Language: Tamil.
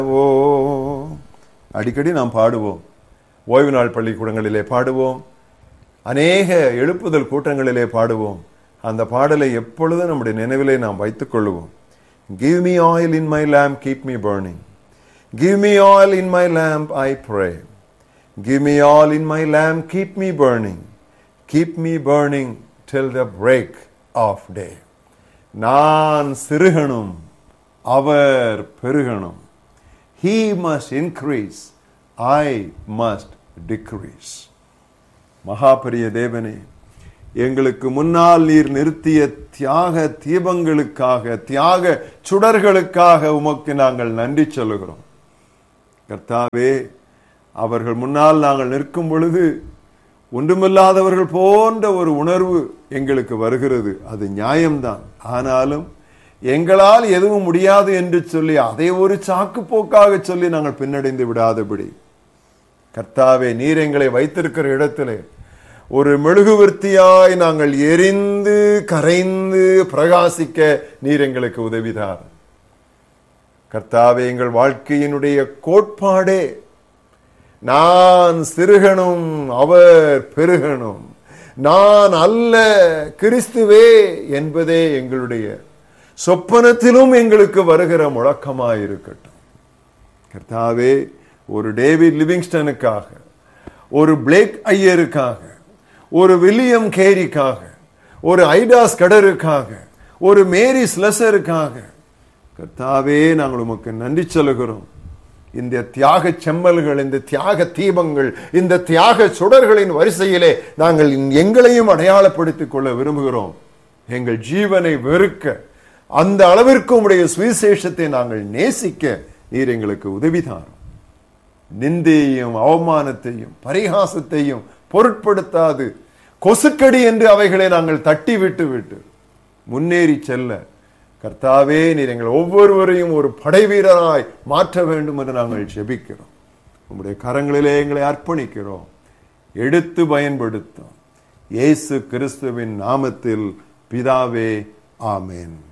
பாடுவோம் அடிக்கடி நாம் பாடுவோம் ஓய்வு நாள் பள்ளிக்கூடங்களிலே பாடுவோம் அநேக எழுப்புதல் கூட்டங்களிலே பாடுவோம் அந்த பாடலை எப்பொழுதும் நம்முடைய நினைவிலே நாம் வைத்துக் கொள்ளுவோம் give me oil in my lamp keep me burning give me oil in my lamp I pray give me oil in my lamp keep me burning keep me burning till the break of day நான் சிறுகணும் அவர் பெருகணும் he must increase i must decrease மகாபரிய தேவனே எங்களுக்கு முன்னால் நீர் நிறுத்திய தியாக தீபங்களுக்காக தியாக சுடர்களுக்காக உமக்கு நாங்கள் நன்றி சொல்லுகிறோம் கர்த்தாவே அவர்கள் முன்னால் நாங்கள் நிற்கும் பொழுது ஒன்றுமில்லாதவர்கள் போன்ற ஒரு உணர்வு எங்களுக்கு வருகிறது அது நியாயம்தான் ஆனாலும் எங்களால் எதுவும் முடியாது என்று சொல்லி அதை ஒரு சாக்கு போக்காக சொல்லி நாங்கள் பின்னடைந்து விடாதபடி கர்த்தாவே நீர் எங்களை வைத்திருக்கிற இடத்திலே ஒரு மெழுகுவர்த்தியாய் நாங்கள் எரிந்து கரைந்து பிரகாசிக்க நீர் எங்களுக்கு உதவிதார் கர்த்தாவே எங்கள் வாழ்க்கையினுடைய கோட்பாடே நான் சிறுகணும் அவர் பெருகணும் நான் அல்ல கிறிஸ்துவே என்பதே எங்களுடைய சொப்பனத்திலும் எங்களுக்கு வருகிற முழக்கமாயிருக்கட்டும் கர்த்தாவே ஒரு டேவிட் லிவிங்ஸ்டனுக்காக ஒரு பிளேக் ஐயருக்காக ஒரு வில்லியம் கேரிக்காக ஒரு ஐடாஸ் கடருக்காக ஒரு மேரி ஸ்லெசருக்காக கர்த்தாவே நாங்கள் உமக்கு நன்றி சொல்லுகிறோம் இந்த தியாக செம்மல்கள் இந்த தியாக தீபங்கள் இந்த தியாக சுடர்களின் வரிசையிலே நாங்கள் எங்களையும் அடையாளப்படுத்திக் கொள்ள விரும்புகிறோம் எங்கள் ஜீவனை வெறுக்க அந்த அளவிற்கு உடைய சுவிசேஷத்தை நாங்கள் நேசிக்க நீர் எங்களுக்கு உதவிதாரும் நிந்தையையும் அவமானத்தையும் பரிகாசத்தையும் பொருட்படுத்தாது கொசுக்கடி என்று அவைகளை நாங்கள் தட்டி விட்டு விட்டு முன்னேறி செல்ல கர்த்தாவே நீர் எங்கள் ஒவ்வொருவரையும் ஒரு படை வீரராய் மாற்ற வேண்டும் என்று நாங்கள் ஜெபிக்கிறோம் உங்களுடைய கரங்களிலே எங்களை அர்ப்பணிக்கிறோம் எடுத்து பயன்படுத்தும் இயேசு கிறிஸ்துவின் நாமத்தில் பிதாவே ஆமேன்